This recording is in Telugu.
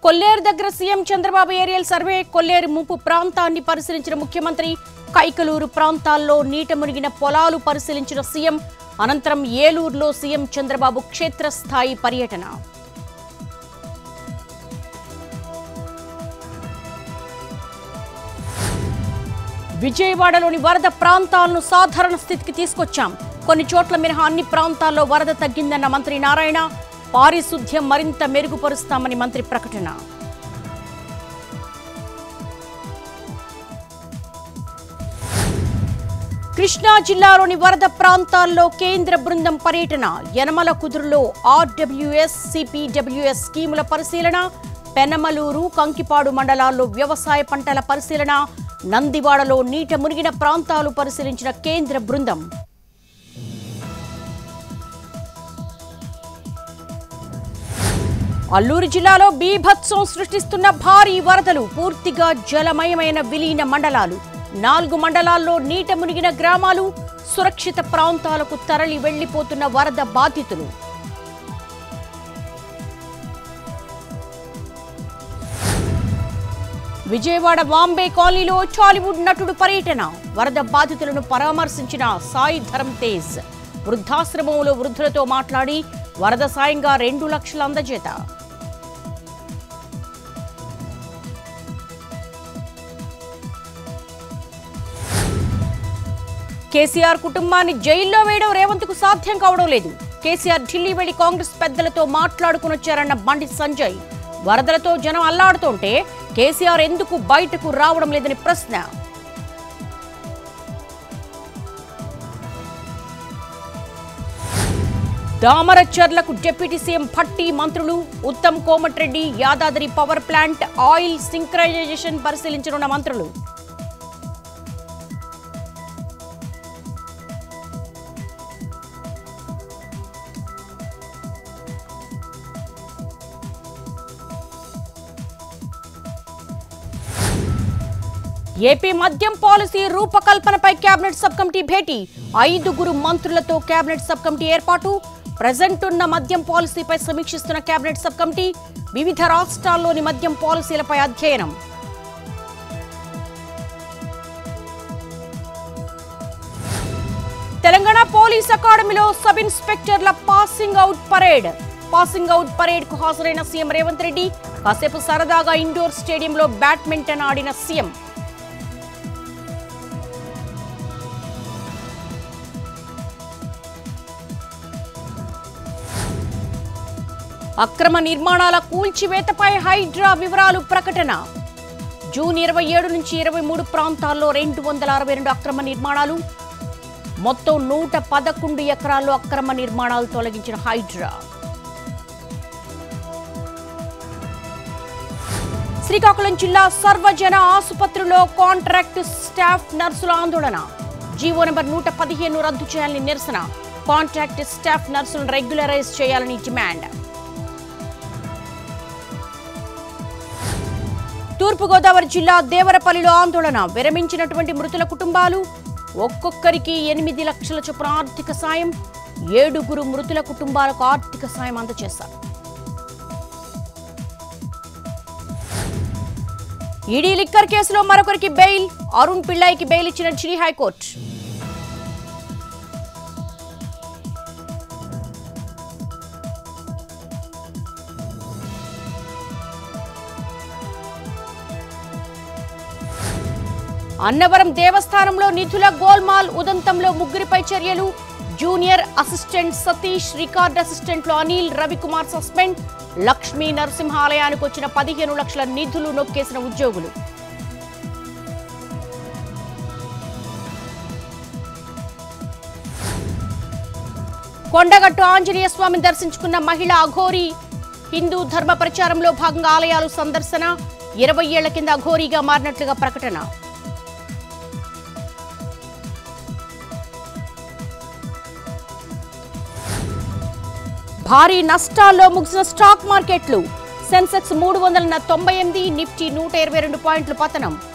కొల్లేరు దగ్గర CM Chandrababu aerial survey Kolleru ముంపు ప్రాంతాన్ని పరిశీలించిన ముఖ్యమంత్రి కైకలూరు ప్రాంతాల్లో నీట మునిగిన పొలాలు పరిశీలించిన సీఎం అనంతరం ఏలూరులో సీఎం చంద్రబాబు క్షేత్రస్థాయి పర్యటన విజయవాడలోని వరద ప్రాంతాలను సాధారణ స్థితికి తీసుకొచ్చాం కొన్ని చోట్ల మినహా అన్ని ప్రాంతాల్లో వరద తగ్గిందన్న మంత్రి నారాయణ పారిశుద్ధ్యం మరింత మెరుగుపరుస్తామని మంత్రి ప్రకటన కృష్ణా జిల్లాలోని వరద ప్రాంతాల్లో కేంద్ర బృందం పర్యటన యనమల కుదురులో ఆర్డబ్ల్యూఎస్ సిపిడబ్ల్యూఎస్ స్కీముల పరిశీలన పెనమలూరు కంకిపాడు మండలాల్లో వ్యవసాయ పంటల పరిశీలన నందివాడలో నీట మునిగిన ప్రాంతాలు పరిశీలించిన కేంద్ర బృందం అల్లూరు జిల్లాలో బీభత్సం సృష్టిస్తున్న భారీ వరదలు పూర్తిగా జలమయమైన విలీన మండలాలు నాలుగు మండలాల్లో నీట మునిగిన గ్రామాలు సురక్షిత ప్రాంతాలకు తరలి వెళ్లిపోతున్న వరద బాధితులు విజయవాడ బాంబే కాలనీలో టాలీవుడ్ నటుడు పర్యటన వరద బాధితులను పరామర్శించిన సాయి ధరమ్ తేజ్ వృద్ధాశ్రమంలో వృద్ధులతో మాట్లాడి వరద సాయంగా రెండు లక్షల అందజేత కేసీఆర్ కుటుంబాన్ని జైల్లో వేయడం రేవంత్ కు సాధ్యం కావడం లేదు కేసీఆర్ ఢిల్లీ వెళ్లి కాంగ్రెస్ పెద్దలతో మాట్లాడుకుని వచ్చారన్న బండి సంజయ్ వరదలతో జనం అల్లాడుతుంటే కేసీఆర్ ఎందుకు బయటకు రావడం లేదని ప్రశ్న దామరచర్లకు డిప్యూటీ సీఎం భట్టి మంత్రులు ఉత్తమ్ కోమటిరెడ్డి యాదాద్రి పవర్ ప్లాంట్ ఆయిల్ సింక్రనైజేషన్ పరిశీలించనున్న మంత్రులు ఏపీ మద్యం పాలసీ రూపకల్పనపై కేబినెట్ సబ్ కమిటీ భేటీ ఐదుగురు మంత్రులతో కేబినెట్ సబ్ కమిటీ ఏర్పాటు ప్రజెంట్ ఉన్న మద్యం పాలసీపై సమీక్షిస్తున్న కేబినెట్ సబ్ కమిటీ వివిధ రాష్ట్రాల్లోని మద్యం పాలసీలపై అధ్యయనం తెలంగాణ పోలీస్ అకాడమీలో సబ్ ఇన్స్పెక్టర్ల passing out parade passing out parade కు హాజరైన సీఎం రేవంత్ రెడ్డి కాసేపు సరదాగా ఇండోర్ స్టేడియంలో బ్యాడ్మింటన్ ఆడిన సీఎం అక్రమ నిర్మాణాల కూల్చివేతపై హైడ్రా వివరాలు ప్రకటన జూన్ ఇరవై ఏడు నుంచి ఇరవై మూడు ప్రాంతాల్లో రెండు వందల అరవై రెండు అక్రమ నిర్మాణాలు మొత్తం నూట పదకొండు ఎకరాల్లో అక్రమ నిర్మాణాలు తొలగించిన హైడ్రా శ్రీకాకుళం జిల్లా సర్వజన ఆసుపత్రిలో కాంట్రాక్ట్ స్టాఫ్ నర్సుల ఆందోళన జీవో నెంబర్ నూట పదిహేను రద్దు చేయాలని నిరసన కాంట్రాక్ట్ స్టాఫ్ నర్సులను రెగ్యులరైజ్ చేయాలని డిమాండ్ తూర్పుగోదావరి జిల్లా దేవరపల్లిలో ఆందోళన విరమించినటువంటి మృతుల కుటుంబాలు ఒక్కొక్కరికి ఎనిమిది లక్షల చొప్పున ఆర్థిక సాయం ఏడుగురు మృతుల కుటుంబాలకు ఆర్థిక సాయం అందజేశారు ఈడీ లిక్కర్ కేసులో మరొకరికి బెయిల్ అరుణ్ పిళ్ళాయికి బెయిల్ ఇచ్చిన ఢిల్లీ హైకోర్టు అన్నవరం దేవస్థానంలో నిధుల గోల్మాల్ ఉదంతంలో ముగ్గురిపై చర్యలు జూనియర్ అసిస్టెంట్ సతీష్ రికార్డ్ అసిస్టెంట్లు అనిల్ రవికుమార్ సస్పెండ్ లక్ష్మీ నరసింహాలయానికి వచ్చిన పదిహేను లక్షల నిధులు నొక్కేసిన ఉద్యోగులు కొండగట్టు ఆంజనేయ స్వామిని దర్శించుకున్న మహిళ అఘోరి హిందూ ధర్మ ప్రచారంలో భాగంగా ఆలయాలు సందర్శన ఇరవై ఏళ్ల కింద అఘోరీగా మారినట్లుగా ప్రకటన భారీ నష్టాల్లో ముగిసిన స్టాక్ మార్కెట్లు సెన్సెక్స్ మూడు వందల తొంభై ఎనిమిది నిఫ్టీ నూట ఇరవై రెండు పాయింట్ల పతనం